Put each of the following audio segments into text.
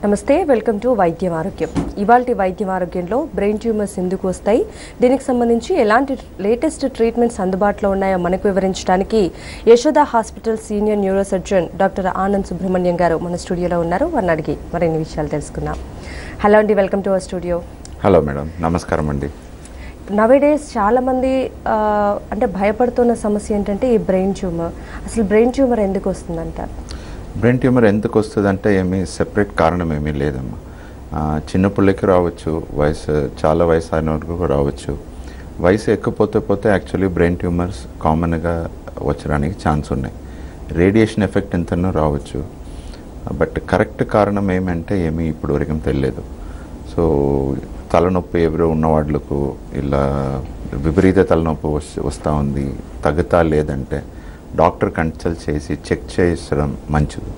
నమస్తే welcome to వైద్యం ఆరోగ్యం ఇవాళ వైద్యం ఆరోగ్యంలో బ్రెయిన్ ట్యూమర్స్ ఎందుకు వస్తాయి దీనికి సంబంధించి ఎలాంటి లేటెస్ట్ ట్రీట్మెంట్స్ అందుబాటులో ఉన్నాయో మనకు వివరించడానికి Yashoda hospital senior neuro surgeon doctor Anand Subrahmanyam గారు మన స్టూడియోలో ఉన్నారు వారిని అడిగి మరిన్ని విషయాలు తెలుసుకుందాం హలో అండి welcome to our studio hello madam నమస్కారం అండి నవేడేస్ చాలా మంది ఆ, అంటే భయపడుతున్న సమస్య ఏంటంటే ఈ బ్రెయిన్ ట్యూమర్ అసలు బ్రెయిన్ ట్యూమర్ ఎందుకు వస్తుందంటారు బ్రెయిన్ ట్యూమర్ ఎందుకు వస్తుందంటే ఏమీ సెపరేట్ కారణం ఏమీ లేదమ్మా ఆ, చిన్న పిల్లకి రావచ్చు వయసు చాలా వయసు అయిన వరకు కూడా రావచ్చు వయసు ఎక్కువ పోతే యాక్చువల్లీ బ్రెయిన్ ట్యూమర్స్ కామన్గా వచ్చడానికి ఛాన్స్ ఉన్నాయి రేడియేషన్ ఎఫెక్ట్ ఎంతనో రావచ్చు బట్ కరెక్ట్ కారణం ఏమంటే ఏమీ ఇప్పుడు వరకు తెలియదు సో తలనొప్పి ఎవరో ఉన్న వాళ్ళకు ఇలా విపరీత తలనొప్పి వస్- వస్తూ ఉంది తగ్గుతా లేదంటే డాక్టర్ కన్సల్ట్ చేసి చెక్ చేయించడం మంచిది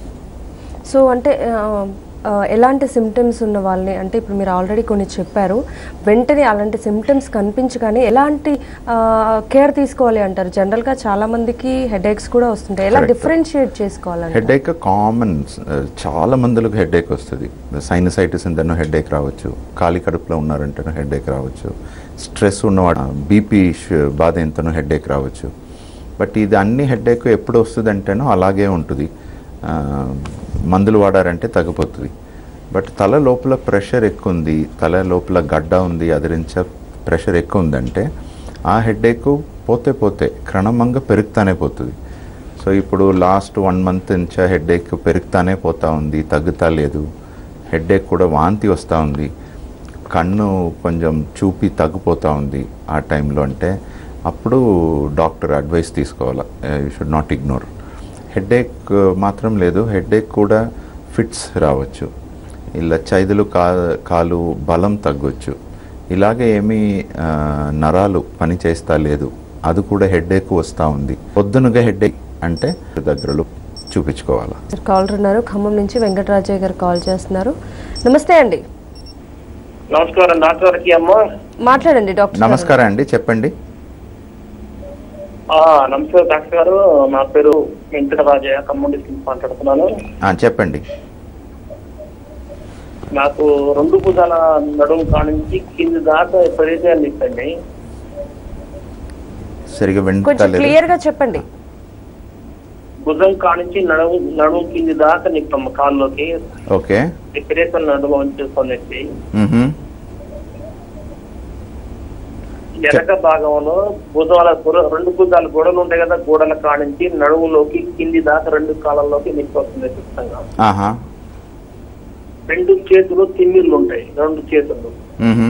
సో అంటే ఆ, ఆ, ఎలాంటి సిమ్టమ్స్ ఉన్న వాళ్ళని అంటే ఇప్పుడు మీరు ఆల్రెడీ కొన్ని చెప్పారు వెంటనే అలాంటి సిమ్టమ్స్ కనిపించగానే ఎలాంటి కేర్ తీసుకోవాలి అంటారు జనరల్గా చాలా మందికి హెడేక్స్ కూడా వస్తుంటాయి ఎలా Correct. డిఫరెన్షియేట్ చేసుకోవాలంటే హెడేక్ కామన్ చాలా మందులకు హెడేక్ వస్తుంది సైనసైటిస్ ఉందనో హెడేక్ రావచ్చు ఖాళీ కడుపులో ఉన్నారంటేనో హెడేక్ రావచ్చు స్ట్రెస్ ఉన్నవాడు బీపీ బాధ ఎంతనో హెడేక్ రావచ్చు బట్ ఇది అన్ని హెడేక్ ఎప్పుడు వస్తుంది అంటేనో అలాగే ఉంటుంది ఆ, మందులు వాడారంటే తగ్గిపోతుంది బట్ తల లోపల ప్రెషర్ ఎక్కువ ఉంది తల లోపల గడ్డ ఉంది అదిరించే ప్రెషర్ ఎక్కువ ఉందంటే ఆ హెడేక్ పోతే పోతే క్రమంగా పెరుగుతానే పోతుంది సో ఇప్పుడు లాస్ట్ వన్ మంత్ నుంచి హెడేక్ పెరుగుతానే పోతా ఉంది తగ్గుతా లేదు హెడేక్ కూడా వాంతి వస్తూ ఉంది కన్ను కొంచెం చూపి తగ్గిపోతూ ఉంది ఆ టైంలో అంటే అప్పుడు డాక్టర్ అడ్వైస్ తీసుకోవాలి you should not ignore headache మాత్రం లేదు హెడేక్ కూడా ఫిట్స్ రావచ్చు ఇలా చైదులు కా కాలు బలం తగ్గొచ్చు ఇలాగే ఏమీ ఆ, నరాలు పని చేస్తా లేదు అది కూడా హెడేక్ వస్తూ ఉంది పొద్దునగా హెడేక్ అంటే దగ్గరలో చూపించుకోవాలా కాలర్ ఉన్నారు ఖమ్మం నుంచి వెంకటరాజయ్య గారు కాల్ చేస్తున్నారు నమస్తే అండి నమస్కారం డాక్టర్ గారికి అమ్మ మాట్లాడండి డాక్టర్ గారు. నమస్కారం అండి చెప్పండి ఆ, నమస్తే డాక్టర్ గారు నా పేరు వెంకటరాజయ్య ఖమ్మం డిస్ట్రిక్ట్ మాట్లాడుతున్నాను ఆ, చెప్పండి నాకు రెండు భుజాల నడుము కానించి కింది దాకా విపరీతంగా నిప్పండి సరిగా కొంచెం వింటలేదు క్లియర్ గా చెప్పండి భుజం కానించి నడుము నడుము కింది దాకా నిప్పమ్మ కాల్లోకి ఓకే విపరీతం నడుము వచ్చేస్తుంది మ్హూ. వెనక భాగంలో భుజాల గొడ- రెండు భుజాల గోడలు ఉంటాయి కదా గోడల కానించి నడుములోకి కింది దాకా రెండు కాళ్ళలోకి నిప్పి వస్తుంది ఖచ్చితంగా ఆహా రెండు చేతులు తిమ్మిళ్ళు ఉంటాయి రెండు చేతులు మ్హూ.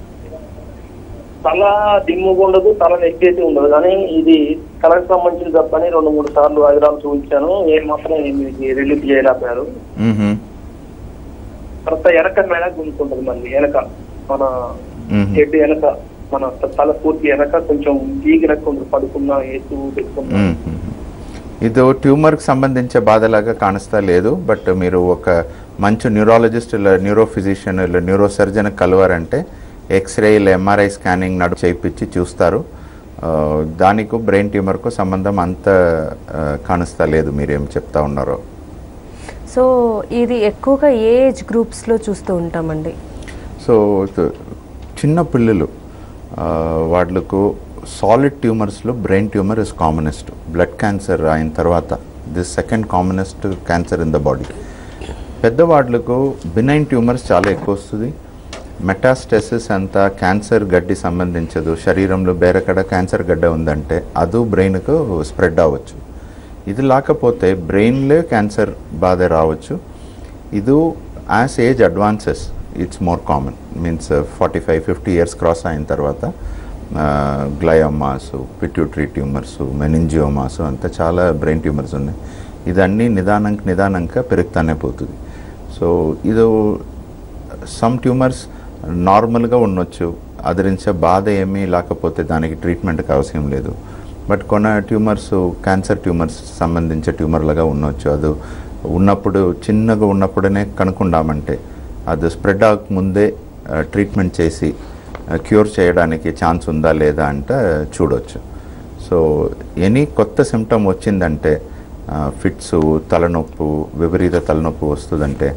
తల దిమ్ముగా ఉండదు తల నెట్టేసి ఉండదు కానీ ఇది తలకు సంబంధించిన తప్పని రెండు మూడు సార్లు హైదరాబాద్ చూపించాను ఏం మాత్రం ఏమీ రిలీఫ్ చేయలేకపోయారు మ్హూ. తర్వాత వెనక మెడ గుంజుకుంటుంది మళ్ళీ వెనక మన మ్హూ. హెడ్ వెనక మన తల పూర్తి వెనక కొంచెం వీగినట్టు పడుకున్నా ఏసు పెట్టుకున్నా మ్హూ. ఇది ట్యూమర్కి సంబంధించే బాధలాగా కానిస్తా లేదు బట్ మీరు ఒక మంచి న్యూరాలజిస్ట్ ఇలా న్యూరో ఫిజిషియన్ ఇలా న్యూరో సర్జన్ కలవారంటే ఎక్స్రే ఇలా ఎంఆర్ఐ స్కానింగ్ నడు చేయించి చూస్తారు ఆ, దానికి బ్రెయిన్ ట్యూమర్కు సంబంధం అంత ఆ, కానిస్తా లేదు మీరేం చెప్తా ఉన్నారో సో ఇది ఎక్కువగా ఏ ఏజ్ గ్రూప్స్ లో చూస్తూ ఉంటామండి సో ఇది చిన్న పిల్లలు ఆ, వాళ్ళకు సాలిడ్ ట్యూమర్స్లో brain tumour is commonest blood cancer అయిన తర్వాత this second commonest cancer in the body పెద్దవాళ్ళకు బినైన్ ట్యూమర్స్ చాలా ఎక్కువ వస్తుంది మెటాస్టెసిస్ అంతా క్యాన్సర్ గడ్డి సంబంధించదు శరీరంలో బేరకడ క్యాన్సర్ గడ్డ ఉందంటే అది బ్రెయిన్కు స్ప్రెడ్ అవ్వచ్చు ఇది లేకపోతే బ్రెయిన్లే క్యాన్సర్ బాధ రావచ్చు ఇది as age advances it's more common means forty five fifty years cross అయిన తర్వాత గ్లయోమాస్ పిట్యూటరీ ట్యూమర్స్ మెనింజియోమాస్ అంతా చాలా బ్రెయిన్ ట్యూమర్స్ ఉన్నాయి ఇదన్నీ నిదానంక నిదానంగా పెరుగుతానే పోతుంది సో ఇది సమ్ ట్యూమర్స్ నార్మల్గా ఉండొచ్చు అదిరించే బాధ ఏమీ లేకపోతే దానికి ట్రీట్మెంట్కి అవసరం లేదు బట్ కొన్ని ట్యూమర్స్ క్యాన్సర్ ట్యూమర్స్ సంబంధించే ట్యూమర్లుగా ఉండొచ్చు అది ఉన్నప్పుడు చిన్నగా ఉన్నప్పుడనే కనుక్కుందామంటే అది స్ప్రెడ్ అవ్వకముందే ట్రీట్మెంట్ చేసి క్యూర్ చేయడానికి ఛాన్స్ ఉందా లేదా అంటే చూడొచ్చు సో ఎనీ కొత్త సిమ్టమ్ వచ్చిందంటే ఫిట్స్ తలనొప్పు విపరీత తలనొప్పి వస్తుందంటే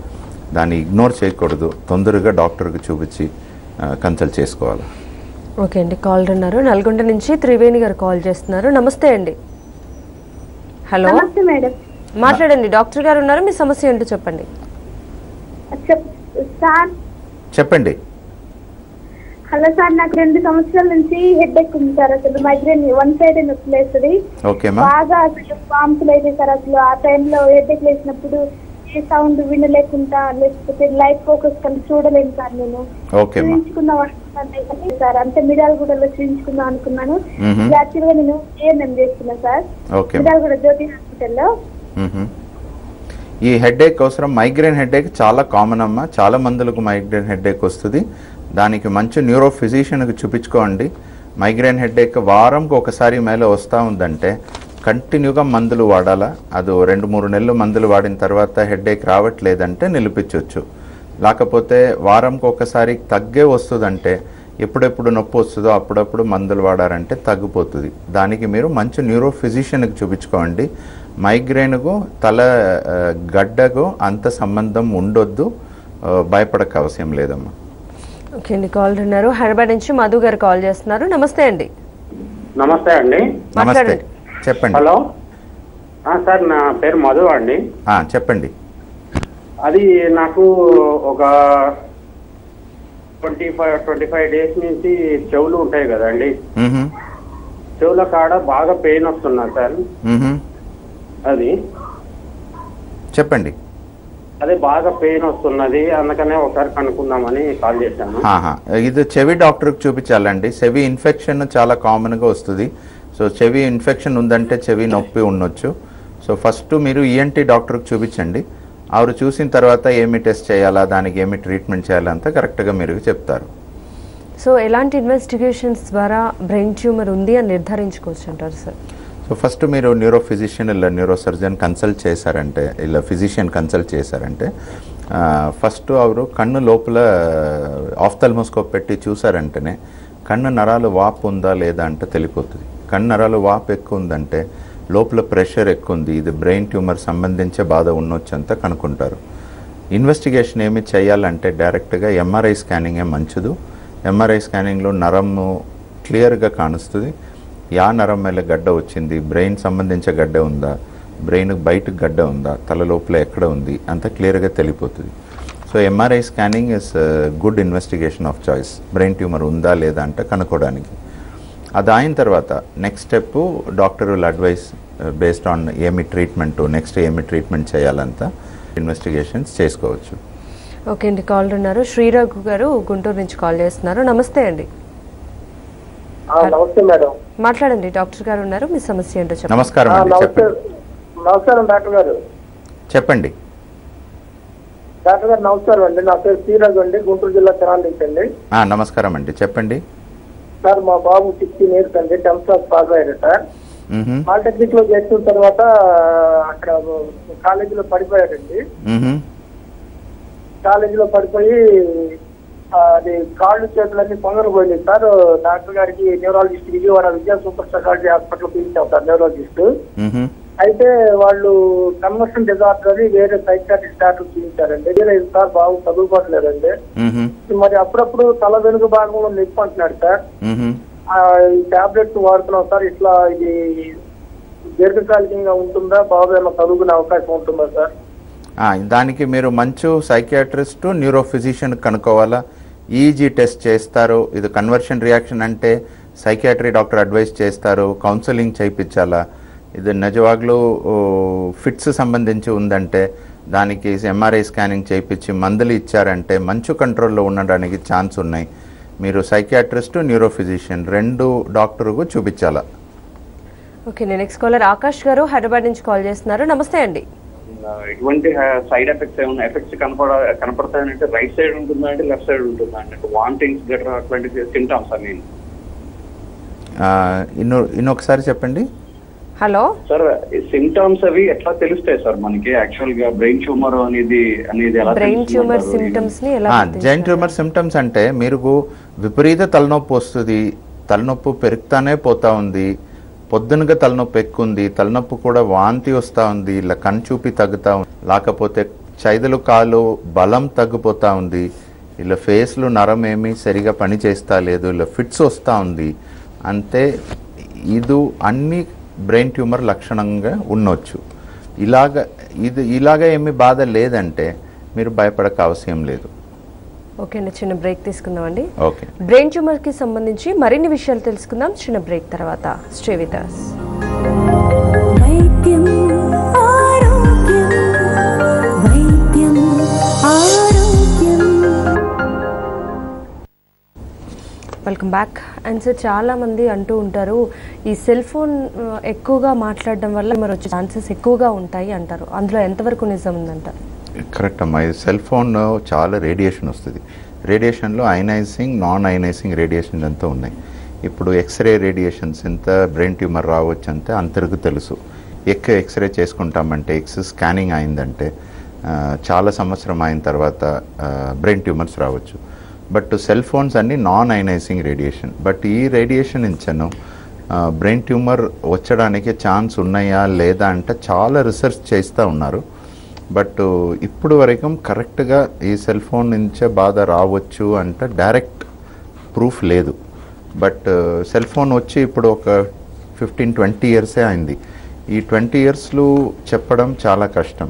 దాన్ని ఇగ్నోర్ చేయకూడదు తొందరగా డాక్టర్కి చూపించి కన్సల్ట్ చేసుకోవాలి ఓకే అండి కాల్ ఉన్నారు నల్గొండ నుంచి త్రివేణి గారు కాల్ చేస్తున్నారు నమస్తే అండి హలో నమస్తే మేడం మాట్లాడండి డాక్టర్ గారు ఉన్నారు మీ సమస్య ఏంటో చెప్పండి చెప్ సార్ చెప్పండి హలో సార్ నాకు రెండు సంవత్సరాల నుంచి హెడ్ ఎక్ ఉంది సార్ అసలు మైగ్రేన్ వన్ సైడ్ నొప్పి లేస్తుంది ఓకేమా బాగా అసలు వాంతులు అయితే సార్ అసలు ఆ టైంలో హెడ్ ఎక్ లేసినప్పుడు ఏ సౌండ్ వినలేకుండా లేకపోతే లైట్ ఫోకస్ కలిసి చూడలేను సార్ నేను ఓకేమా చూయించుకుందాం అనుకున్నాను కానీ సార్ అంటే మిర్యాలగూడలో చూయించుకుందాం అనుకున్నాను మ్మ్. యాక్చువల్ గా నేను ఏఎన్ఎం చేస్తున్నా సార్ ఓకే మిర్యాలగూడ జ్యోతి హాస్పిటల్లో మ్మ్. ఈ హెడేక్ అవసరం మైగ్రేన్ హెడేక్ చాలా కామన్ అమ్మా చాలా మందులకు మైగ్రేన్ హెడేక్ వస్తుంది దానికి మంచి న్యూరో ఫిజిషియన్కి చూపించుకోండి మైగ్రేన్ హెడేక్ వారంకి ఒకసారి మేலே వస్తూ ఉందంటే కంటిన్యూగా మందులు వాడాలా అది ఓ రెండు మూడు నెలలు మందులు వాడిన తర్వాత హెడేక్ రావట్లేదంటే నిలిపించవచ్చు లేకపోతే వారంకి ఒకసారి తగ్గే వస్తుందంటే ఎప్పుడెప్పుడు నొప్పి వస్తుందో అప్పుడప్పుడు మందులు వాడారంటే తగ్గిపోతుంది దానికి మీరు మంచి న్యూరో ఫిజిషియన్కి చూపించుకోండి మైగ్రేన్కు తల ఆ, గడ్డకు అంత సంబంధం ఉండొద్దు ఆ, భయపడక అవసరం లేదమ్మా ఓకే అండి కాల్ ఉన్నారు హైదరాబాద్ నుంచి మధు గారు కాల్ చేస్తున్నారు నమస్తే అండి నమస్తే అండి నమస్తే మాట్లాడండి. చెప్పండి హలో ఆ, సార్ నా పేరు మధు అండి ఆ, చెప్పండి అది నాకు ఒక twenty five twenty five days నుంచి చెవులు ఉంటాయి కదండి మ్హూ, చెవుల కాడ బాగా పెయిన్ వస్తున్నా సార్ మ్హూ. అది చెప్పండి అదే బాగా పెయిన్ వస్తున్నది అందుకనే ఒకసారి కనుక్కుందామని కాల్ చేశాను ఆహా. ఇది చెవి డాక్టర్కి చూపించాలండి చెవి ఇన్ఫెక్షన్ చాలా కామన్గా వస్తుంది సో చెవి ఇన్ఫెక్షన్ ఉందంటే చెవి నొప్పి ఉండొచ్చు సో ఫస్ట్ మీరు ఈఎన్టీ డాక్టర్కి చూపించండి ఆవిడ చూసిన తర్వాత ఏమి టెస్ట్ చేయాలా దానికి ఏమి ట్రీట్మెంట్ చేయాలా అంతా కరెక్ట్గా మీరు చెప్తారు సో ఎలాంటి ఇన్వెస్టిగేషన్స్ ద్వారా బ్రెయిన్ ట్యూమర్ ఉంది అని నిర్ధారించుకోవచ్చు అంటారు సార్ సో ఫస్ట్ మీరు న్యూరో ఫిజిషియన్ ఇలా న్యూరో సర్జన్ కన్సల్ట్ చేశారంటే ఇలా ఫిజిషియన్ కన్సల్ట్ చేశారంటే ఫస్ట్ ಅವರು కన్ను లోపల ఆఫ్థల్మోస్కోప్ పెట్టి చూసారంటేనే కన్ను నరాలు వాపు ఉందా లేదా అంటే తెలిపోతుంది కన్ను నరాలు వాపు ఎక్కువ ఉందంటే లోపల ప్రెషర్ ఎక్కువ ఉంది ఇది బ్రెయిన్ ట్యూమర్ సంబంధించే బాధ ఉండొచ్చు అంతా కనుక్కుంటారు ఇన్వెస్టిగేషన్ ఏమి చేయాలంటే డైరెక్ట్గా ఎంఆర్ఐ స్కానింగే మంచిది ఎంఆర్ఐ స్కానింగ్లో నరము క్లియర్గా కానుస్తుంది యా నరం ಮೇಲೆ గడ్డ వచ్చింది బ్రెయిన్ సంబంధించే గడ్డ ఉందా బ్రెయిన్ బయట గడ్డ ఉందా తల లోపల ఎక్కడ ఉంది అంత క్లియర్గా తెలిపోతుంది so MRI scanning is good investigation of choice brain tumour ఉందా లేదా అంటే కనుక్కోవడానికి అది అయిన తర్వాత next step doctor will advise based on ఏమి ట్రీట్మెంట్ నెక్స్ట్ ఏమి ట్రీట్మెంట్ చేయాలంతా ఇన్వెస్టిగేషన్స్ చేసుకోవచ్చు ఓకే అండి కాల్ ఉన్నారు శ్రీరఘు గారు గుంటూరు నుంచి కాల్ చేస్తున్నారు నమస్తే అండి ఆ, నమస్తే మేడం మాట్లాడండి డాక్టర్ గారు ఉన్నారు మీ సమస్య ఏంటో చెప్పండి నమస్కారం ఆ, అండి నమస్తే చెప్పండి నమస్కారం డాక్టర్ గారు చెప్పండి డాక్టర్ గారు నమస్కారం అండి నా పేరు శ్రీరాజు అండి గుంటూరు జిల్లా తెనాలి నుంచి అండి ఆ, నమస్కారం అండి చెప్పండి సార్ మా బాబు సిక్స్టీన్ ఇయర్స్ అండి టెన్త్ క్లాస్ పాస్ అయ్యారు సార్ మ్హూ. పాలిటెక్నిక్ లో చేసిన తర్వాత అక్కడ కాలేజీలో పడిపోయాడండి మ్హూ. కాలేజీలో పడిపోయి ఆ, అది కాళ్ళు చేతులన్నీ పొంగలు పోయినాయి సార్ డాక్టర్ గారికి neurologist Vijayawada Vidya super speciality hospital పిలిచాం సార్ న్యూరాలజిస్ట్ మ్హూ. అయితే వాళ్ళు కన్వర్షన్ డిజార్డర్ అని వేరే సైకాట్రిస్ట్ డాక్టర్ చూపించారండి లేదు సార్ బాబు చదువుకోవట్లేదండి మ్హూ. మరి అప్పుడప్పుడు తల వెనుక భాగంలో నొప్పి అంటున్నాడు సార్ మ్హూ. ఆ, ఈ టాబ్లెట్స్ వాడుతున్నాం సార్ ఇట్లా ఇది దీర్ఘకాలికంగా ఉంటుందా బాబు ఏమైనా చదువుకునే అవకాశం ఉంటుందా సార్ ఆ, దానికి మీరు మంచి సైకియాట్రిస్ట్ న్యూరో ఫిజిషియన్ కనుక్కోవాలా ఈజీ టెస్ట్ చేస్తారు ఇది కన్వర్షన్ రియాక్షన్ అంటే సైకియాట్రీ డాక్టర్ అడ్వైస్ చేస్తారు కౌన్సిలింగ్ చేయించాలా ఇది నిజవాగ్లు ఫిట్స్ సంబంధించి ఉందంటే దానికి ఎంఆర్ఐ స్కానింగ్ చేయించి మందులు ఇచ్చారంటే మంచు కంట్రోల్లో ఉండడానికి ఛాన్స్ ఉన్నాయి మీరు సైకియాట్రిస్ట్ న్యూరో ఫిజిషియన్ రెండు డాక్టర్కు చూపించాలా ఓకే నెక్స్ట్ కాలర్ ఆకాష్ గారు హైదరాబాద్ నుంచి కాల్ చేస్తున్నారు నమస్తే అండి ఎటువంటి సైడ్ ఎఫెక్ట్స్ ఏమైనా ఎఫెక్ట్స్ కనపడ కనపడతాయంటే రైట్ సైడ్ ఉంటుందా అంటే లెఫ్ట్ సైడ్ ఉంటుందా అంటే వాంటింగ్స్ గట్రా అట్లాంటి సింటమ్స్ ఐ మీన్ ఆ, ఇన్నో ఇన్నొకసారి చెప్పండి హలో సార్ సిమ్టమ్స్ అవి ఎట్లా తెలుస్తాయి సార్ మనకి యాక్చువల్ గా బ్రెయిన్ ట్యూమర్ అనేది అనేది ఎలా బ్రెయిన్ ట్యూమర్ తెలుస్తుందంటారు? సిమ్టమ్స్ ని ఎలా జైన్ గుర్తించాలి? ట్యూమర్ సిమ్టమ్స్ అంటే మీరు విపరీత తలనొప్పి వస్తుంది తలనొప్పి పెరుగుతానే పోతా ఉంది పొద్దునగా తలనొప్పి ఎక్కువ ఉంది తలనొప్పి కూడా వాంతి వస్తూ ఉంది ఇలా కన్ను చూపి తగ్గుతా ఉంది లేకపోతే చైదలు కాలు బలం తగ్గిపోతూ ఉంది ఇలా ఫేస్లో నరం ఏమీ సరిగా పని చేస్తా లేదు ఇలా ఫిట్స్ వస్తూ ఉంది అంతే ఇది అన్ని బ్రెయిన్ ట్యూమర్ లక్షణంగా ఉండొచ్చు ఇలాగ ఇది ఇలాగ ఏమీ బాధ లేదంటే మీరు భయపడక అవసరం లేదు ఓకే అండి చిన్న బ్రేక్ తీసుకుందామండి ఓకే బ్రెయిన్ ట్యూమర్ కి సంబంధించి మరిన్ని విషయాలు తెలుసుకుందాం చిన్న బ్రేక్ తర్వాత స్టే విత్ us. వైద్యం ఆరోగ్యం వైద్యం ఆరోగ్యం వెల్కమ్ బ్యాక్ అండ్ సార్ చాలా మంది అంటూ ఉంటారు ఈ సెల్ ఫోన్ ఆ, ఎక్కువగా మాట్లాడడం వల్ల మరి వచ్చే ఛాన్సెస్ ఎక్కువగా ఉంటాయి అంటారు అందులో ఎంతవరకు నిజం ఉందంటారు కరెక్ట్ అమ్మా ఇది సెల్ ఫోన్ చాలా రేడియేషన్ వస్తుంది రేడియేషన్లో ఐనైజింగ్ నాన్ ఐనైజింగ్ రేడియేషన్ అంతా ఉన్నాయి ఇప్పుడు ఎక్స్రే రేడియేషన్స్ ఎంత బ్రెయిన్ ట్యూమర్ రావచ్చు అంతే అందరికీ తెలుసు ఎక్కువ ఎక్స్రే చేసుకుంటామంటే ఎక్స్ స్కానింగ్ అయిందంటే ఆ, చాలా సంవత్సరం అయిన తర్వాత బ్రెయిన్ ట్యూమర్స్ రావచ్చు బట్ సెల్ ఫోన్స్ అన్ని నాన్ ఐనైజింగ్ రేడియేషన్ బట్ ఈ రేడియేషన్ ఇచ్చాను బ్రెయిన్ ట్యూమర్ వచ్చడానికి ఛాన్స్ ఉన్నాయా లేదా అంటే చాలా రీసెర్చ్ చేస్తూ ఉన్నారు బట్ ఇప్పుడు వరకు కరెక్ట్గా ఈ సెల్ ఫోన్ నుంచే బాధ రావచ్చు అంటే డైరెక్ట్ ప్రూఫ్ లేదు బట్ సెల్ ఫోన్ వచ్చి ఇప్పుడు ఒక ఫిఫ్టీన్ ట్వంటీ ఇయర్సే అయింది ఈ ట్వంటీ ఇయర్స్లో చెప్పడం చాలా కష్టం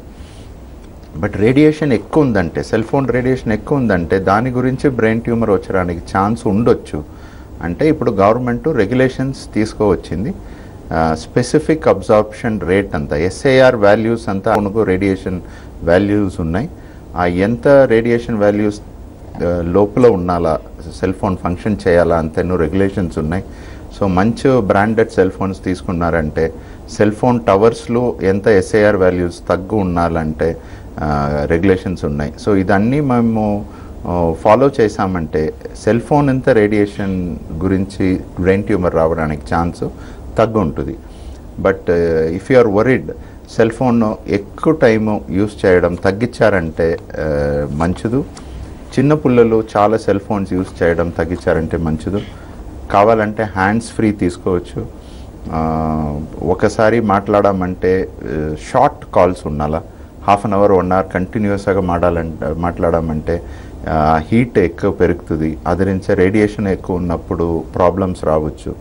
బట్ రేడియేషన్ ఎక్కువ ఉందంటే సెల్ ఫోన్ రేడియేషన్ ఎక్కువ ఉందంటే దాని గురించి బ్రెయిన్ ట్యూమర్ వచ్చడానికి ఛాన్స్ ఉండొచ్చు అంటే ఇప్పుడు గవర్నమెంట్ రెగ్యులేషన్స్ తీసుకోవచ్చింది స్పెసిఫిక్ అబ్జార్ప్షన్ రేట్ అంతా ఎస్ఏఆర్ వాల్యూస్ అంతా అవునుకు రేడియేషన్ వాల్యూస్ ఉన్నాయి ఆ ఎంత రేడియేషన్ వాల్యూస్ లోపల ఉండాలా సెల్ ఫోన్ ఫంక్షన్ చేయాలా అంతెన్నో రెగ్యులేషన్స్ ఉన్నాయి సో మంచి బ్రాండెడ్ సెల్ ఫోన్స్ తీసుకున్నారంటే సెల్ ఫోన్ టవర్స్లో ఎంత ఎస్ఐఆర్ వాల్యూస్ తగ్గు ఉండాలంటే రెగ్యులేషన్స్ ఉన్నాయి సో ఇదన్నీ మేము ఫాలో చేసామంటే సెల్ ఫోన్ ఎంత రేడియేషన్ గురించి బ్రెయిన్ ట్యూమర్ రావడానికి ఛాన్స్ తగ్గు ఉంటుంది but if you are worried cell phone ఎక్కువ టైము యూస్ చేయడం తగ్గించారంటే ఆ, మంచిది చిన్న పిల్లలు చాలా సెల్ ఫోన్స్ యూస్ చేయడం తగ్గించారంటే మంచిది కావాలంటే హ్యాండ్స్ ఫ్రీ తీసుకోవచ్చు ఆ, ఒకసారి మాట్లాడమంటే షార్ట్ కాల్స్ ఉండాలా half an hour one hour కంటిన్యూస్గా మాడాలంటే మాట్లాడమంటే హీట్ ఎక్కువ పెరుగుతుంది అదిరించే రేడియేషన్ ఎక్కువ ఉన్నప్పుడు ప్రాబ్లమ్స్ రావచ్చు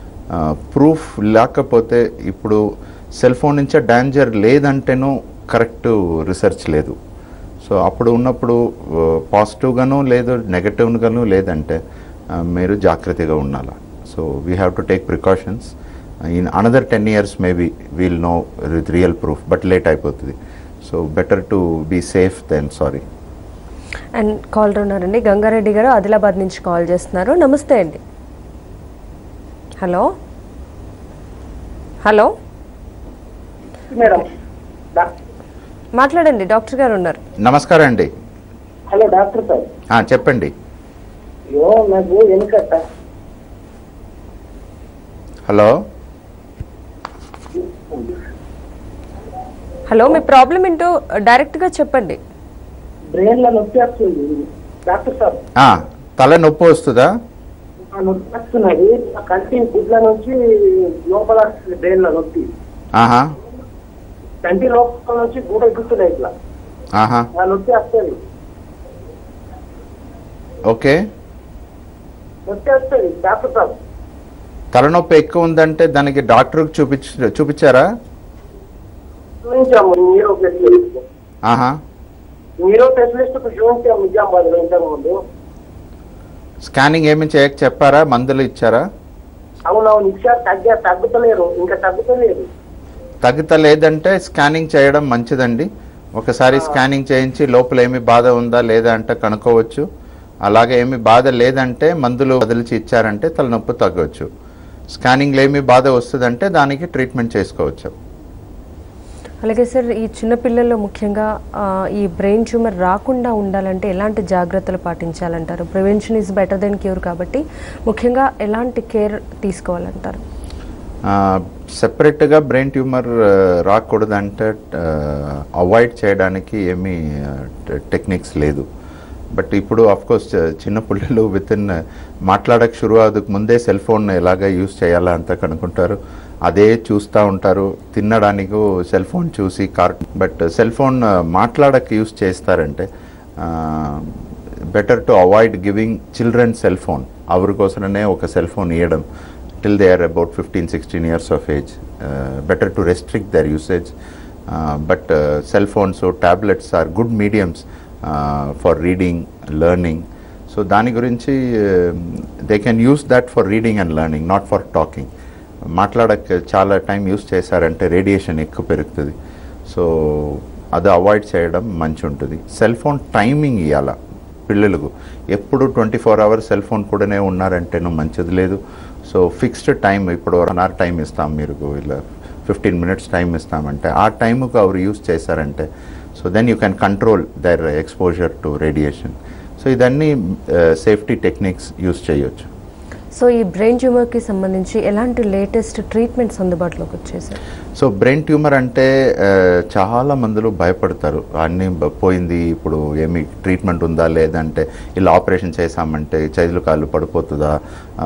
ప్రూఫ్ లేకపోతే ఇప్పుడు సెల్ ఫోన్ నుంచే డాంజర్ లేదంటేనూ కరెక్ట్ రీసెర్చ్ లేదు సో అప్పుడు ఉన్నప్పుడు పాజిటివ్గాను లేదు నెగటివ్గాను లేదంటే ఆ, మీరు జాగ్రత్తగా ఉండాలి so we have to take precautions in another ten years maybe we'll know with real proof but late అయిపోతుంది so better to be safe than sorry and call ఉన్నారండి గంగారెడ్డి గారు ఆదిలాబాద్ నుంచి కాల్ చేస్తున్నారు నమస్తే అండి హలో హలో మేడం డా- మాట్లాడండి doctor గారు ఉన్నారు నమస్కారం అండి హలో డాక్టర్ సార్ ఆ, చెప్పండి అయ్యో నాకు వెనుకట హలో హలో మీ ప్రాబ్లం ఏంటో డైరెక్ట్గా చెప్పండి బ్రెయిన్ లో నొప్పి వస్తుంది డాక్టర్ సార్ ఆ, తల నొప్పి వస్తుందా ఆ నొప్పి వస్తున్నది ఆ కంటి గుడ్ల నుంచి లోపల బ్రెయిన్ లో నొప్పి ఆహా కంటి లోపల నుంచి గూడ ఎక్కుతున్నాయి ఇట్లా ఆహా ఆ నొప్పి వస్తుంది ఓకే నొప్పి వస్తుంది డాక్టర్ సార్ తలనొప్పి ఎక్కువ ఉందంటే దానికి డాక్టర్కి చూపించ చూపించారా చూపించాము న్యూరో స్పెషలిస్ట్ ఆహా న్యూరో స్పెషలిస్ట్ కు చూపించాము నిజామాబాద్ లో ఇంతకు ముందు స్కానింగ్ ఏమి చేయక చెప్పారా మందులు ఇచ్చారా అవునవును ఇంకా తగ్గ తగ్గుతలేరు ఇంకా తగ్గుతలేరు తగ్గుతలేదంటే స్కానింగ్ చేయడం మంచిదండి ఒకసారి స్కానింగ్ చేయించి లోపల ఏమి బాధ ఉందా లేదా అంటే కనుక్కోవచ్చు అలాగే ఏమి బాధ లేదంటే మందులు వదిలిచి ఇచ్చారంటే తలనొప్పి తగ్గవచ్చు స్కానింగ్లో ఏమి బాధ వస్తుందంటే దానికి ట్రీట్మెంట్ చేసుకోవచ్చు అలాగే సార్ ఈ చిన్న పిల్లల్లో ముఖ్యంగా ఆ, ఈ బ్రెయిన్ ట్యూమర్ రాకుండా ఉండాలంటే ఎలాంటి జాగ్రత్తలు పాటించాలంటారు prevention is better than cure కాబట్టి ముఖ్యంగా ఎలాంటి కేర్ తీసుకోవాలంటారు సెపరేట్గా బ్రెయిన్ ట్యూమర్ రాకూడదంటే అవాయిడ్ చేయడానికి ఏమీ టెక్నిక్స్ లేదు బట్ ఇప్పుడు ఆఫ్ కోర్స్ చిన్న పిల్లలు విత్ ఇన్ మాట్లాడక షురు అవ్వదుకు ముందే సెల్ ఫోన్ ఎలాగ యూస్ చేయాలా అంత కనుక్కుంటారు అదే చూస్తూ ఉంటారు తినడానికి సెల్ ఫోన్ చూసి కార్ బట్ సెల్ ఫోన్ మాట్లాడక యూస్ చేస్తారంటే better to avoid giving children cell phone అవరి కోసమనే ఒక సెల్ ఫోన్ ఇవ్వడం till they are about fifteen sixteen years of age better to restrict their usage but cell phones tablets are good mediums for reading learning so దాని గురించి they can use that for reading and learning not for talking మాట్లాడక చాలా time use చేశారంటే radiation ఎక్కువ పెరుగుతుంది so అది avoid చేయడం మంచి ఉంటుంది సెల్ ఫోన్ టైమింగ్ ఇవ్వాల పిల్లలకు ఎప్పుడు twenty four hours cell phone కూడానే ఉన్నారంటేనూ మంచిది లేదు సో ఫిక్స్డ్ టైం ఇప్పుడు వన్ అవర్ టైం ఇస్తాం మీరు ఇలా ఫిఫ్టీన్ మినిట్స్ టైం ఇస్తామంటే ఆ టైంకు ಅವರು యూస్ చేశారంటే so then you can control their exposure to radiation so ఇదన్నీ సేఫ్టీ టెక్నిక్స్ యూస్ చేయొచ్చు సో ఈ బ్రెయిన్ ట్యూమర్కి సంబంధించి ఎలాంటి లేటెస్ట్ ట్రీట్మెంట్స్ అందుబాటులోకి వచ్చేసాయి సో బ్రెయిన్ ట్యూమర్ అంటే ఆ, చాలా మందులు భయపడతారు అన్నీ బ- పోయింది ఇప్పుడు ఏమి ట్రీట్మెంట్ ఉందా లేదంటే ఇలా ఆపరేషన్ చేశామంటే చేతులు కాళ్ళు పడిపోతుందా ఆ,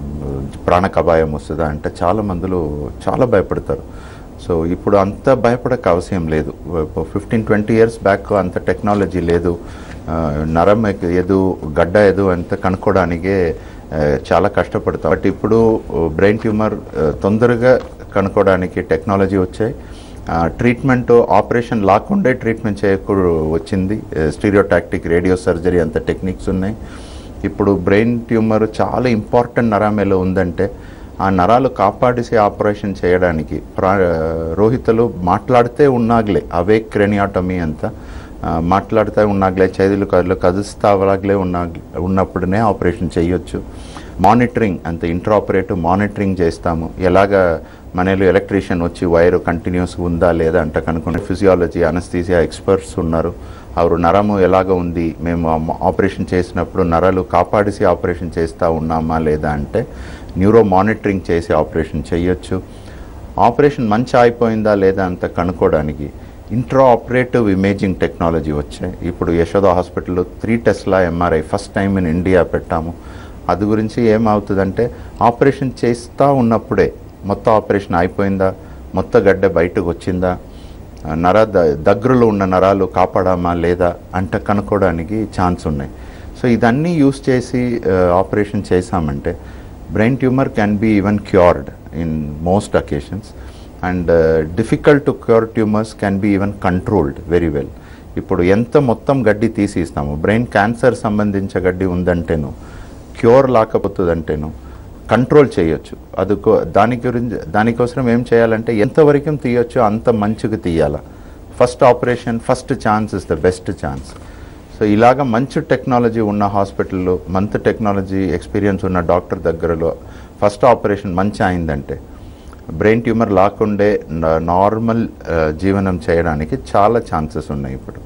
ప్రాణక అపాయం వస్తుందా అంటే చాలా మందులు చాలా భయపడతారు సో ఇప్పుడు అంత భయపడక అవసరం లేదు ఫిఫ్టీన్ ట్వంటీ ఇయర్స్ బ్యాక్ అంత టెక్నాలజీ లేదు ఆ, నరం ఎక్- ఎదు గడ్డ ఎదు అంత కనుక్కోవడానికే ఆ, చాలా కష్టపడతాం బట్ ఇప్పుడు బ్రెయిన్ ట్యూమర్ ఆ, తొందరగా కనుక్కోవడానికి టెక్నాలజీ వచ్చాయి ట్రీట్మెంట్ ఆపరేషన్ లాక్కుండే ట్రీట్మెంట్ చేయకూడదు వచ్చింది స్టీరియోటాక్టిక్ రేడియో సర్జరీ అంత టెక్నిక్స్ ఉన్నాయి ఇప్పుడు బ్రెయిన్ ట్యూమర్ చాలా ఇంపార్టెంట్ నరామేలో ఉందంటే ఆ నరాలు కాపాడేసి ఆపరేషన్ చేయడానికి ప్రా రోహితలు మాట్లాడితే ఉన్నాగ్లే అవే క్రెనియాటమీ అంతా ఆ, మాట్లాడుతూ ఉన్నాగ్లే చేతులు కళ్ళు కదుస్తావలాగ్లే ఉన్న ఉన్నప్పుడునే ఆపరేషన్ చేయొచ్చు మానిటరింగ్ అంత ఇంట్రాపరేటివ్ మానిటరింగ్ చేస్తాము ఎలాగ మనలో ఎలక్ట్రీషియన్ వచ్చి వైర్ కంటిన్యూస్ ఉందా లేదా అంట కనుక్కునే ఫిజియాలజీ అనస్థీసియా ఎక్స్పర్ట్స్ ఉన్నారు అవరు నరము ఎలాగ ఉంది మేము ఆ- ఆపరేషన్ చేసినప్పుడు నరాలు కాపాడేసి ఆపరేషన్ చేస్తూ ఉన్నామా లేదా అంటే న్యూరో మానిటరింగ్ చేసి ఆపరేషన్ చేయొచ్చు ఆపరేషన్ మంచి అయిపోయిందా లేదా అంత కనుక్కోవడానికి ఇంట్రా ఆపరేటివ్ ఇమేజింగ్ టెక్నాలజీ వచ్చాయి ఇప్పుడు యశోద హాస్పిటల్లో three tesla MRI first time in India పెట్టాము అది గురించి ఏమవుతుందంటే ఆపరేషన్ చేస్తూ ఉన్నప్పుడే మొత్తం ఆపరేషన్ అయిపోయిందా మొత్తం గడ్డ బయటకు వచ్చిందా ఆ, నర ద- దగ్గరలో ఉన్న నరాలు కాపాడామా లేదా అంట కనుక్కోవడానికి ఛాన్స్ ఉన్నాయి సో ఇదన్నీ యూస్ చేసి ఆపరేషన్ చేశామంటే brain tumour can be even cured in most occasions and difficult to cure tumours can be even controlled very well ఇప్పుడు ఎంత మొత్తం గడ్డి తీసి ఇస్తాము బ్రెయిన్ క్యాన్సర్ సంబంధించిన గడ్డి ఉందంటేను క్యూర్ లాకపోతుందంటేను కంట్రోల్ చేయొచ్చు అది దాని గురించి దానికోసం ఏం చేయాలంటే ఎంతవరకు తీయొచ్చో అంత మంచిగా తీయాల first operation first chance is the best chance so ఇలాగ మంచి టెక్నాలజీ ఉన్న హాస్పిటల్లో మంచి టెక్నాలజీ ఎక్స్పీరియన్స్ ఉన్న డాక్టర్ దగ్గరలో ఫస్ట్ ఆపరేషన్ మంచి అయిందంటే బ్రెయిన్ ట్యూమర్ లాక్కుండే నార్మల్ జీవనం చేయడానికి చాలా ఛాన్సెస్ ఉన్నాయి ఇప్పుడు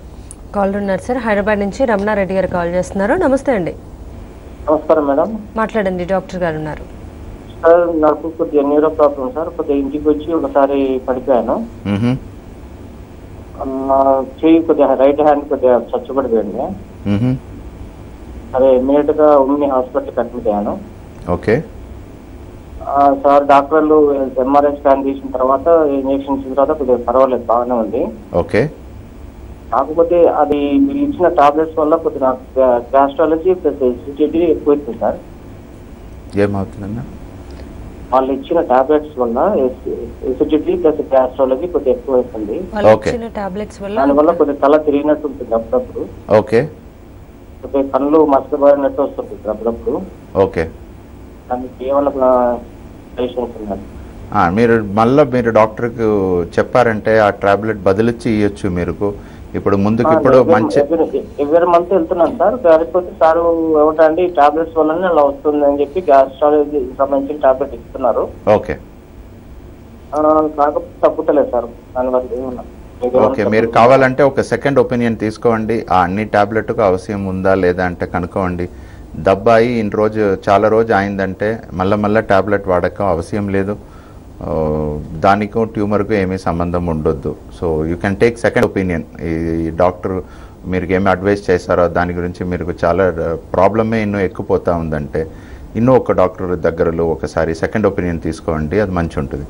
కాల్ ఉన్నారు సార్ హైదరాబాద్ నుంచి రమణారెడ్డి గారు కాల్ చేస్తున్నారు నమస్తే అండి నమస్కారం మేడం మాట్లాడండి డాక్టర్ గారు ఉన్నారు సార్ నాకు కొద్దిగా న్యూరో ప్రాబ్లం సార్ కొద్దిగా ఇంటికి వచ్చి ఒకసారి పడిపోయాను మ్హూ. ఆ, చెయ్యి కొద్దిగా రైట్ హ్యాండ్ కొద్దిగా చచ్చుపడిపోయింది మ్హూ. అదే ఇమీడియట్ గా ఉమ్మి హాస్పిటల్కి అడ్మిట్ అయ్యాను ఓకే ఆ, సార్ డాక్టర్లు ఎంఆర్ఐ స్కాన్ తీసిన తర్వాత ఇంజెక్షన్ ఇచ్చిన తర్వాత కొద్దిగా పర్వాలేదు బాగానే ఉంది ఓకే కాకపోతే అది మీరు ఇచ్చిన టాబ్లెట్స్ వల్ల కొద్దిగా నాకు గ్యాస్ట్రాలజీ ప్లస్ ఎసిడిటీ ఎక్కువ అవుతుంది సార్ ఏమవుతుందన్నా వాళ్ళు ఇచ్చిన టాబ్లెట్స్ వల్ల ఎసిడిటీ ప్లస్ గ్యాస్ట్రాలజీ కొద్దిగా ఎక్కువ అవుతుంది వాళ్ళు Okay. ఇచ్చిన టాబ్లెట్స్ దానివల్ల వల్ల కొద్దిగా తల తిరిగినట్టు ఉంటుంది అప్పుడప్పుడు ఓకే కొద్దిగా కళ్ళు మసకబారినట్టు వస్తుంటుంది అప్పుడప్పుడు ఓకే దానికి ఏమన్నా పేషెంట్స్ ఉన్నారు ఆ, మీరు మళ్ళీ మీరు డాక్టర్కు చెప్పారంటే ఆ టాబ్లెట్ బదిలిచ్చి ఇవ్వచ్చు మీరు ఇప్పుడు ముందుకు ఇప్పుడు మంచి ఎవరి మంత్ వెళ్తున్నాను సార్ కాకపోతే సార్ ఏమంటారండి టాబ్లెట్స్ వల్లనే అలా వస్తుంది అని చెప్పి గ్యాస్ట్రాలజీ సంబంధించిన టాబ్లెట్ ఇస్తున్నారు ఓకే ఆ, కాకపోతే తగ్గుతలేదు సార్ దానివల్ల ఏమన్నా మీకేమన్నా ఓకే మీరు తగ్గుతుందా? కావాలంటే ఒక సెకండ్ ఒపీనియన్ తీసుకోండి ఆ అన్ని టాబ్లెట్కు అవసరం ఉందా లేదా అంటే కనుక్కోండి దబ్బాయి ఇన్ని రోజు చాలా రోజు అయిందంటే మళ్ళీ మళ్ళీ టాబ్లెట్ వాడక అవసరం లేదు ఆ, దానికో ట్యూమర్కు ఏమీ సంబంధం ఉండొద్దు so you can take second opinion ఈ డాక్టర్ మీరు ఏమి అడ్వైస్ చేస్తారో దాని గురించి మీరు చాలా ప్రాబ్లమే ఇన్నో ఎక్కుపోతా ఉందంటే ಇನ್ನೂ ఒక డాక్టర్ దగ్గరలో ఒకసారి సెకండ్ ఒపీనియన్ తీసుకోండి అది మంచి ఉంటుంది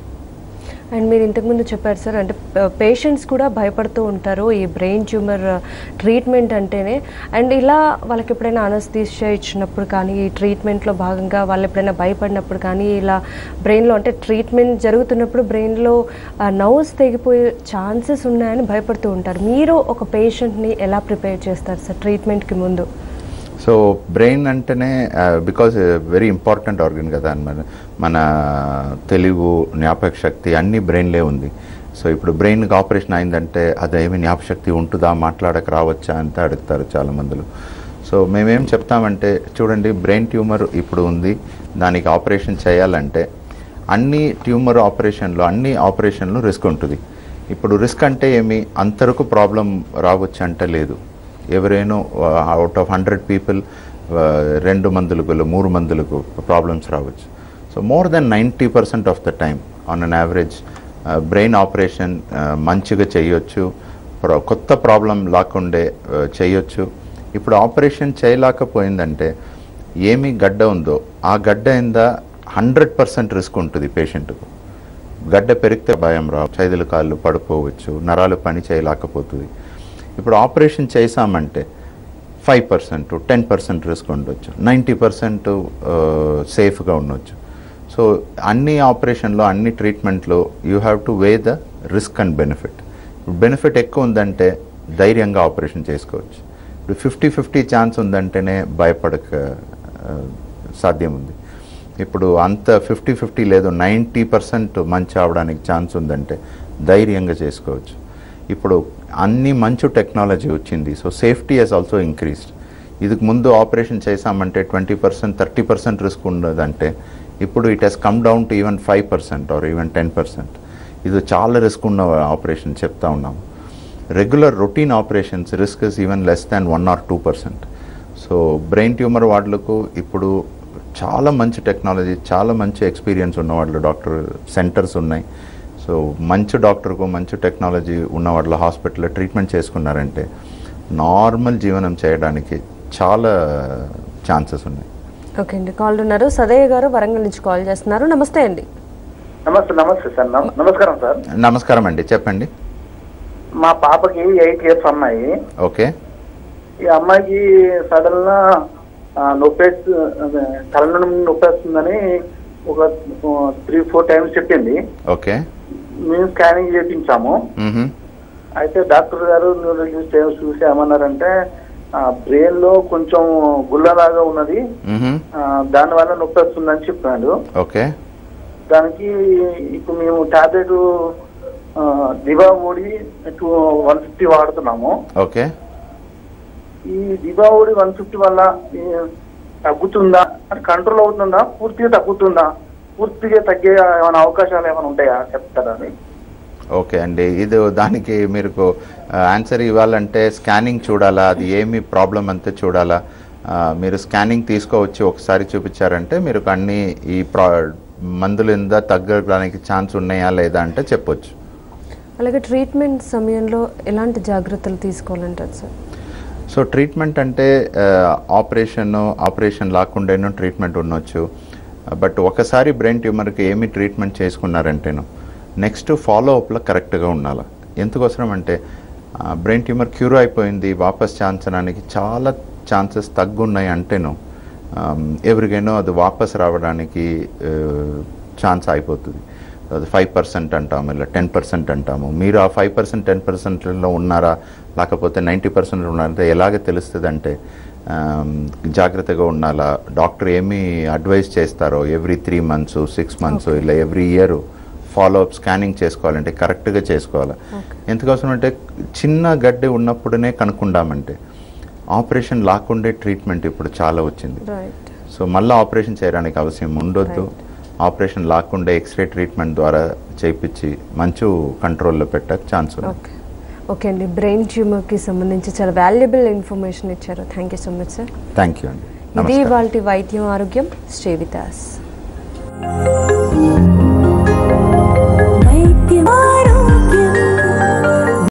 అండ్ మీరు ఇంతకుముందు చెప్పారు సార్ అంటే పేషెంట్స్ కూడా భయపడుతూ ఉంటారు ఈ బ్రెయిన్ ట్యూమర్ ట్రీట్మెంట్ అంటేనే అండ్ ఇలా వాళ్ళకి ఎప్పుడైనా అనస్థీషియా ఇచ్చినప్పుడు కానీ ఈ ట్రీట్మెంట్లో భాగంగా వాళ్ళు ఎప్పుడైనా భయపడినప్పుడు కానీ ఇలా బ్రెయిన్లో అంటే ట్రీట్మెంట్ జరుగుతున్నప్పుడు బ్రెయిన్లో నర్వ్స్ తెగిపోయే ఛాన్సెస్ ఉన్నాయని భయపడుతూ ఉంటారు మీరు ఒక పేషెంట్ని ఎలా ప్రిపేర్ చేస్తారు సార్ ట్రీట్మెంట్కి ముందు సో బ్రెయిన్ అంటేనే బికాజ్ వెరీ ఇంపార్టెంట్ ఆర్గన్ కదా మన మన తెలుగు జ్ఞాపక శక్తి అన్ని బ్రెయిన్లే ఉంది సో ఇప్పుడు బ్రెయిన్కి ఆపరేషన్ అయిందంటే అదేమి జ్ఞాపశక్తి ఉంటుందా మాట్లాడక రావచ్చా అంతా అడుగుతారు చాలా మందులు సో మేమేం చెప్తామంటే చూడండి బ్రెయిన్ ట్యూమర్ ఇప్పుడు ఉంది దానికి ఆపరేషన్ చేయాలంటే అన్ని ట్యూమర్ ఆపరేషన్లో అన్ని ఆపరేషన్లు రిస్క్ ఉంటుంది ఇప్పుడు రిస్క్ అంటే ఏమి అంతరకు ప్రాబ్లం రావచ్చు అంటే లేదు ఎవరైనా అవుట్ ఆఫ్ హండ్రెడ్ పీపుల్ రెండు మందులకు మూడు మందులకు ప్రాబ్లమ్స్ రావచ్చు so more than ninety percent of the time on an average brain operation మంచిగా చేయొచ్చు ప్ర- కొత్త ప్రాబ్లం లేకుండే uh, చేయొచ్చు ఇప్పుడు ఆపరేషన్ చేయలేకపోయిందంటే ఏమి గడ్డ ఉందో ఆ గడ్డ ఎంత హండ్రెడ్ పర్సెంట్ రిస్క్ ఉంటుంది పేషెంట్కు గడ్డ పెరిగితే భయం రా చైదుల కాళ్ళు పడిపోవచ్చు నరాలు పని చేయలేకపోతుంది ఇప్పుడు ఆపరేషన్ చేసామంటే five percent ten percent risk ఉండొచ్చు నైంటీ పర్సెంట్ సేఫ్గా ఉండొచ్చు సో అన్ని ఆపరేషన్లో అన్ని ట్రీట్మెంట్లో you have to weigh the risk and benefit benefit ఎక్కువ ఉందంటే ధైర్యంగా ఆపరేషన్ చేసుకోవచ్చు ఇప్పుడు ఫిఫ్టీ ఫిఫ్టీ ఛాన్స్ ఉందంటేనే భయపడక ఆ, సాధ్యం ఉంది ఇప్పుడు అంత ఫిఫ్టీ ఫిఫ్టీ లేదు నైంటీ పర్సెంట్ మంచి అవడానికి ఛాన్స్ ఉందంటే ధైర్యంగా చేసుకోవచ్చు ఇప్పుడు అన్ని మంచి టెక్నాలజీ వచ్చింది so safety has also increased ఇదికి ముందు ఆపరేషన్ చేసామంటే twenty percent thirty percent risk ఉండదంటే ఇప్పుడు it has come down to even five percent or even ten percent ఇది చాలా రిస్క్ ఉన్న ఆపరేషన్ చెప్తా ఉన్నాము regular routine operations risk is even less than one or two percent so brain tumour వాళ్ళకు ఇప్పుడు చాలా మంచి టెక్నాలజీ చాలా మంచి ఎక్స్పీరియన్స్ ఉన్న వాళ్ళు డాక్టర్ సెంటర్స్ ఉన్నాయి సో మంచి డాక్టర్కు మంచి టెక్నాలజీ ఉన్న వాళ్ళ హాస్పిటల్లో ట్రీట్మెంట్ చేసుకున్నారంటే నార్మల్ జీవనం చేయడానికి చాలా ఛాన్సెస్ ఉన్నాయి ఓకే అండి కాల్ ఉన్నారు సదయ్య గారు వరంగల్ నుంచి కాల్ చేస్తున్నారు నమస్తే అండి నమస్తే నమస్తే సార్ నమ- నమస్కారం సార్ నమస్కారం అండి చెప్పండి మా పాపకి ఎయిట్ ఇయర్స్ అమ్మాయి ఓకే ఈ అమ్మాయికి సడన్ గా ఆ, నొప్పేస్తు అదే, తలనొప్పి నొప్పి వస్తుందని ఒక త్రీ ఫోర్ టైమ్స్ చెప్పింది ఓకే మేము స్కానింగ్ చేయించాము మ్హూ. అయితే డాక్టర్ గారు న్యూరాలజిస్ట్ ఏం చూసి ఏమన్నారంటే బ్రెయిన్ లో కొంచెం గుల్లలాగా ఉన్నది మ్హూ. ఆ, దానివల్ల నొప్పి వస్తుందని చెప్పాడు ఓకే దానికి ఇప్పుడు మేము టాబ్లెట్ దివా ఓడి టూ వన్ ఫిఫ్టీ వాడుతున్నాము ఓకే ఈ దివా ఓడి వన్ ఫిఫ్టీ వల్ల ఈ తగ్గుతుందా అంటే కంట్రోల్ అవుతుందా పూర్తిగా తగ్గుతుందా పూర్తిగా తగ్గే ఏమైనా అవకాశాలు ఏమైనా ఉంటాయా చెప్తారని ఓకే అండి ఇది దానికి మీరు ఆన్సర్ ఇవ్వాలంటే స్కానింగ్ చూడాలా అది ఏమి ప్రాబ్లం అంతే చూడాలా ఆ, మీరు స్కానింగ్ తీసుకోవచ్చి ఒకసారి చూపించారంటే మీరు అన్ని ఈ ప్రా మందులు ఇందా తగ్గడానికి ఛాన్స్ ఉన్నాయా లేదా అంటే చెప్పొచ్చు అలాగే ట్రీట్మెంట్ సమయంలో ఎలాంటి జాగ్రత్తలు తీసుకోవాలంటారు సార్ సో ట్రీట్మెంట్ అంటే ఆపరేషన్ ఆపరేషన్ లేకుండాను ట్రీట్మెంట్ ఉండొచ్చు బట్ ఒకసారి బ్రెయిన్ ట్యూమర్కి ఏమి ట్రీట్మెంట్ చేసుకున్నారంటేను నెక్స్ట్ ఫాలో అప్లో కరెక్ట్గా ఉండాలి ఎందుకోసం అంటే బ్రెయిన్ ట్యూమర్ క్యూర్ అయిపోయింది వాపస్ ఛాన్స్ అనడానికి చాలా ఛాన్సెస్ తగ్గున్నాయి అంటేను ఎవరికైనా అది వాపస్ రావడానికి ఛాన్స్ అయిపోతుంది అది ఫైవ్ పర్సెంట్ అంటాము ఇలా టెన్ పర్సెంట్ అంటాము మీరు ఆ ఫైవ్ పర్సెంట్ టెన్ పర్సెంట్లో ఉన్నారా లేకపోతే నైంటీ పర్సెంట్ ఉన్నారంటే ఎలాగ తెలుస్తుంది అంటే ఆమ్, జాగ్రత్తగా ఉండాలా డాక్టర్ ఏమి అడ్వైస్ చేస్తారో every three months six months ఇలా every year follow up scanning చేసుకోవాలంటే కరెక్ట్గా చేసుకోవాలి ఎందుకోసం అంటే చిన్న గడ్డి ఉన్నప్పుడునే కనుక్కుందామంటే ఆపరేషన్ లాకుండే ట్రీట్మెంట్ ఇప్పుడు చాలా వచ్చింది రైట్ సో మళ్ళీ ఆపరేషన్ చేయడానికి అవసరం ఉండొద్దు ఆపరేషన్ లాకుండా ఎక్స్రే ట్రీట్మెంట్ ద్వారా చేయించి మంచి కంట్రోల్లో పెట్టక ఛాన్స్ ఉంది ఓకే ఓకే అండి బ్రెయిన్ ట్యూమర్కి సంబంధించి చాలా వాల్యుబుల్ ఇన్ఫర్మేషన్ ఇచ్చారు thank you so much sir thank you అండి ఇది నమస్కారం వాళ్ళ వైద్యం ఆరోగ్యం స్టే విత్ us. వైద్యం ఆరోగ్యం